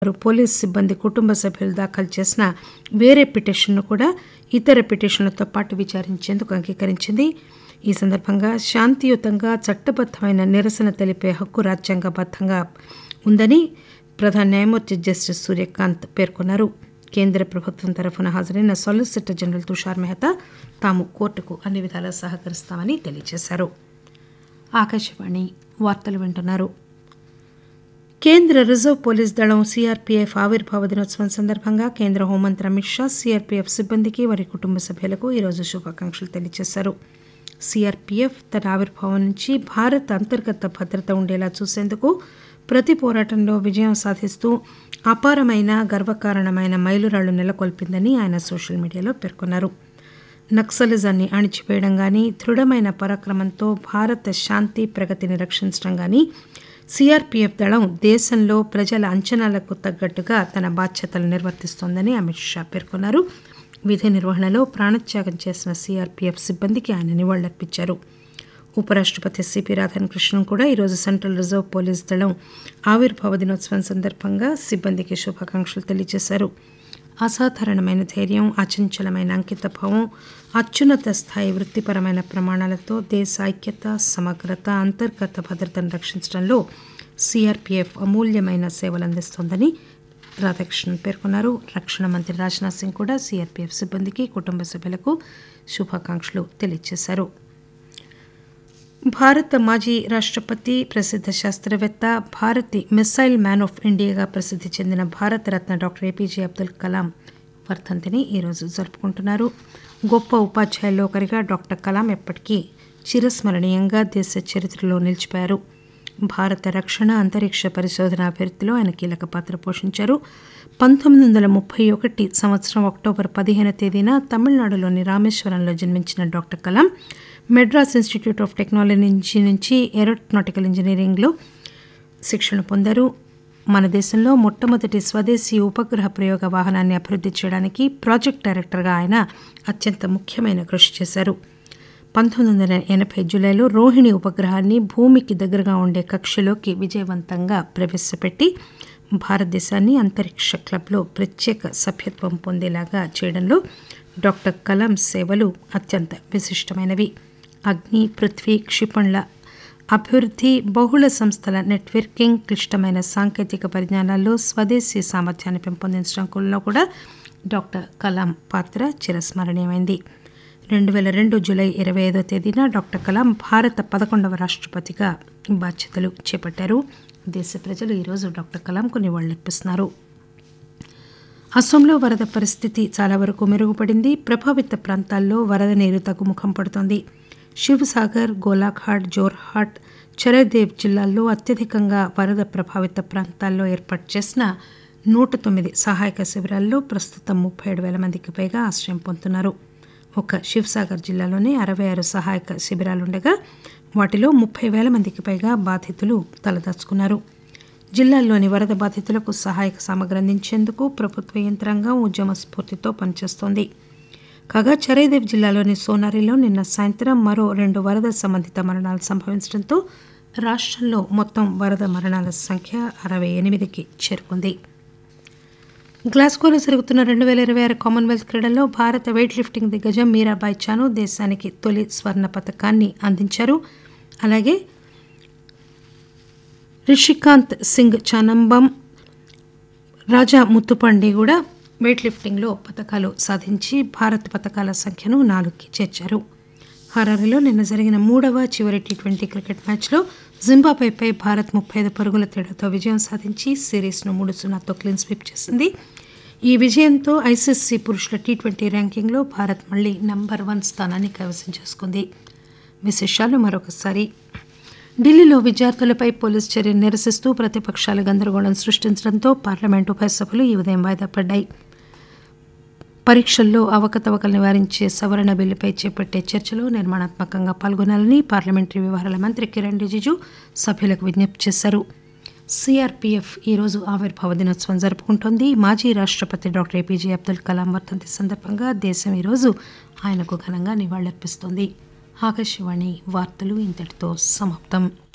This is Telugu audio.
వారు పోలీసు సిబ్బంది కుటుంబ సభ్యులు దాఖలు చేసిన వేరే పిటిషన్ను కూడా ఇతర పిటిషన్లతో పాటు విచారించేందుకు అంగీకరించింది ఈ సందర్భంగా శాంతియుతంగా చట్టబద్దమైన నిరసన తెలిపే హక్కు రాజ్యాంగబద్దంగా ఉందని ప్రధాన న్యాయమూర్తి జస్టిస్ సూర్యకాంత్ పేర్కొన్నారు కేంద్ర ప్రభుత్వం తరఫున హాజరైన సాలిసిటర్ జనరల్ తుషార్ మెహతా తాము కోర్టుకు అన్ని విధాలా సహకరిస్తామని తెలియజేశారు ఆకాశవాణి వార్తలు వింటున్నారు కేంద్ర రిజర్వ్ పోలీస్ దళం సీఆర్పీఎఫ్ ఆవిర్భావ దినోత్సవం సందర్భంగా కేంద్ర హోంమంత్రి అమిత్ షా సీఆర్పీఎఫ్ సిబ్బందికి వారి కుటుంబ సభ్యులకు ఈరోజు శుభాకాంక్షలు తెలియజేశారు సీఆర్పీఎఫ్ తన ఆవిర్భావం నుంచి భారత్ అంతర్గత భద్రత ఉండేలా చూసేందుకు ప్రతి పోరాటంలో విజయం సాధిస్తూ అపారమైన గర్వకారణమైన మైలురాళ్లు నెలకొల్పిందని ఆయన సోషల్ మీడియాలో పేర్కొన్నారు నక్సలిజాన్ని అణిచివేయడం కానీ దృఢమైన పరాక్రమంతో భారత శాంతి ప్రగతిని రక్షించడం కానీ సీఆర్పీఎఫ్ దళం దేశంలో ప్రజల అంచనాలకు తగ్గట్టుగా తన బాధ్యతలు నిర్వర్తిస్తోందని అమిత్ షా పేర్కొన్నారు విధి నిర్వహణలో ప్రాణత్యాగం చేసిన సీఆర్పీఎఫ్ సిబ్బందికి ఆయన నివాళులర్పించారు ఉపరాష్టపతి సిపి రాధాకృష్ణన్ కూడా ఈరోజు సెంట్రల్ రిజర్వ్ పోలీస్ దళం ఆవిర్భావ దినోత్సవం సందర్భంగా సిబ్బందికి శుభాకాంక్షలు తెలియజేశారు అసాధారణమైన ధైర్యం అచంచలమైన అంకితభావం అత్యున్నత స్థాయి వృత్తిపరమైన ప్రమాణాలతో దేశ ఐక్యత సమగ్రత అంతర్గత భద్రతను రక్షించడంలో సీఆర్పీఎఫ్ అమూల్యమైన సేవలు అందిస్తోందని రాధాకృష్ణన్ పేర్కొన్నారు రక్షణ మంత్రి రాజ్నాథ్ సింగ్ కూడా సీఆర్పీఎఫ్ సిబ్బందికి కుటుంబ సభ్యులకు శుభాకాంక్షలు తెలియజేశారు భారత మాజీ రాష్టపతి ప్రసిద్ధ శాస్త్రవేత్త భారతి మిస్సైల్ మ్యాన్ ఆఫ్ ఇండియాగా ప్రసిద్ధి చెందిన భారతరత్న డాక్టర్ ఏపీజే అబ్దుల్ కలాం వర్ధంతిని ఈరోజు జరుపుకుంటున్నారు గొప్ప ఉపాధ్యాయుల్లో ఒకరిగా డాక్టర్ కలాం ఎప్పటికీ చిరస్మరణీయంగా దేశ చరిత్రలో నిలిచిపోయారు భారత రక్షణ అంతరిక్ష పరిశోధన అభివృద్ధిలో ఆయన కీలక పాత్ర పోషించారు పంతొమ్మిది వందల ముప్పై ఒకటి సంవత్సరం అక్టోబర్ పదిహేను తేదీన తమిళనాడులోని రామేశ్వరంలో జన్మించిన doctor Kalam Madras institute of technology నుంచి ఏరోనాటికల్ ఇంజనీరింగ్లో శిక్షణ పొందారు మన దేశంలో మొట్టమొదటి స్వదేశీ ఉపగ్రహ ప్రయోగ వాహనాన్ని అభివృద్ధి చేయడానికి ప్రాజెక్ట్ డైరెక్టర్గా ఆయన అత్యంత ముఖ్యమైన కృషి చేశారు పంతొమ్మిది వందల ఎనభై జూలైలో రోహిణి ఉపగ్రహాన్ని భూమికి దగ్గరగా ఉండే కక్షలోకి విజయవంతంగా ప్రవేశపెట్టి భారతదేశాన్ని అంతరిక్ష క్లబ్లో ప్రత్యేక సభ్యత్వం పొందేలాగా చేయడంలో డాక్టర్ కలాం సేవలు అత్యంత విశిష్టమైనవి అగ్ని పృథ్వీ క్షిపణుల అభివృద్ధి బహుళ సంస్థల నెట్వర్కింగ్ క్లిష్టమైన సాంకేతిక పరిజ్ఞానాల్లో స్వదేశీ సామర్థ్యాన్ని పెంపొందించడంలో కూడా డాక్టర్ కలాం పాత్ర చిరస్మరణీయమైంది రెండు వేల రెండు జూలై ఇరవై ఐదో తేదీన డాక్టర్ కలాం భారత పదకొండవ రాష్టపతిగా బాధ్యతలు చేపట్టారు దేశ ప్రజలు ఈరోజు డాక్టర్ కలాంకు నివాళులర్పిస్తున్నారు అస్సోంలో వరద పరిస్థితి చాలా వరకు మెరుగుపడింది ప్రభావిత ప్రాంతాల్లో వరద నీరు తగ్గుముఖం పడుతోంది శివసాగర్ గోలాఘాట్ జోర్హాట్ చరదేవ్ జిల్లాల్లో అత్యధికంగా వరద ప్రభావిత ప్రాంతాల్లో ఏర్పాటు చేసిన నూట తొమ్మిది సహాయక శిబిరాల్లో ప్రస్తుతం ముప్పై ఏడు వేల మందికి పైగా ఆశ్రయం పొందుతున్నారు ఒక శివసాగర్ జిల్లాలోనే అరవై ఆరు సహాయక శిబిరాలుండగా వాటిలో ముప్పై వేల మందికి పైగా బాధితులు తలదాచుకున్నారు జిల్లాల్లోని వరద బాధితులకు సహాయక సామగ్రి అందించేందుకు ప్రభుత్వ యంత్రాంగం ఉద్యమ స్ఫూర్తితో పనిచేస్తోంది కాగా చరైదేవ్ జిల్లాలోని సోనారిలో నిన్న సాయంత్రం మరో రెండు వరద సంబంధిత మరణాలు సంభవించడంతో రాష్ట్రంలో మొత్తం వరద మరణాల సంఖ్య అరవై ఎనిమిదికి చేరుకుంది గ్లాస్గోలో జరుగుతున్న రెండు వేల ఇరవై ఆరు కామన్వెల్త్ క్రీడల్లో భారత వెయిట్ లిఫ్టింగ్ దిగ్గజం మీరాబాయ్ చాను దేశానికి తొలి స్వర్ణ పథకాన్ని అందించారు అలాగే రిషికాంత్ సింగ్ చానంబం రాజా ముత్తుపండి కూడా వెయిట్ లిఫ్టింగ్లో పథకాలు సాధించి భారత్ పథకాల సంఖ్యను నాలుగుకి చేర్చారు హరారీలో నిన్న జరిగిన మూడవ చివరి టీ ట్వంటీ క్రికెట్ మ్యాచ్లో జింబాబ్వేపై భారత్ ముప్పై ఐదు పరుగుల తేడాతో విజయం సాధించి సిరీస్ను మూడు సున్నాతో క్లీన్ స్వీప్ చేసింది ఈ విజయంతో ఐసీసీ పురుషుల టీ ట్వంటీ ర్యాంకింగ్లో భారత్ మళ్లీ నంబర్ వన్ స్థానాన్ని కైవసం చేసుకుంది విశేషాలు మరొకసారి ఢిల్లీలో విద్యార్థులపై పోలీసు చర్యను నిరసిస్తూ ప్రతిపక్షాలు గందరగోళం సృష్టించడంతో పార్లమెంటు ఉభయ సభలు ఈ ఉదయం వాయిదా పడ్డాయి పరీక్షల్లో అవకతవకలు నివారించే సవరణ బిల్లుపై చేపట్టే చర్చలో నిర్మాణాత్మకంగా పాల్గొనాలని పార్లమెంటరీ వ్యవహారాల మంత్రి కిరణ్ రిజిజు సభ్యులకు విజ్ఞప్తి చేశారు సిఆర్పీఎఫ్ ఈరోజు ఆవిర్భావ దినోత్సవం జరుపుకుంటోంది మాజీ రాష్టపతి డాక్టర్ ఏపీజే అబ్దుల్ కలాం వర్ధంతి సందర్భంగా దేశం ఈరోజు ఆయనకు ఘనంగా నివాళులర్పిస్తోంది ఆకాశవాణి వార్తలు ఇంతటితో సమాప్తం